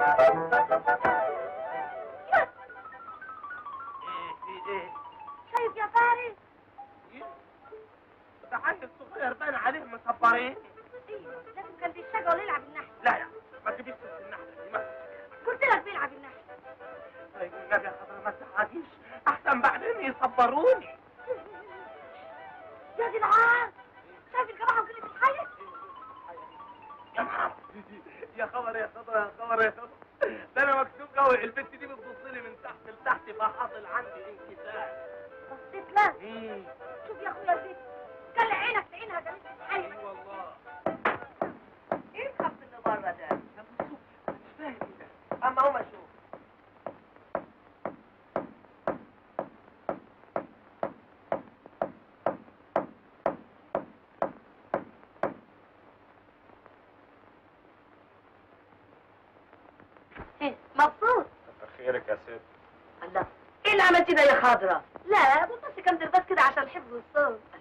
ايه في ايه شايف يا فارس إيه؟ ده عيل صغير باين عليه مصبرين ايوه لازم كان بيشتغل يلعب النحل لا لا ما تجيبش سيرة النحلة دي ما قلت لك بيلعب النحل طيب النبي يا حضرة ما تزعجيش احسن بعدين يصبروني يا دي العار شايف الجماعه وكلمه الحي يا نهار يا خبر يا خبر يا خبر يا خبر ده انا مكتوب قوي البت دي بتبص لي من تحت لتحت فحاصل عندي انكسار بصيت لك امم شوف يا اخويا البيت كل عينك في عينها جابت الحي اي والله ايه الخط اللي بره ده؟ يا بصوا مش فاهم ايه ده اما هو اشوف مبسوط خيرك يا ست الله ايه اللي عملتي ده يا خضرة؟ لا بص كام دربات كده عشان حفظ الصوت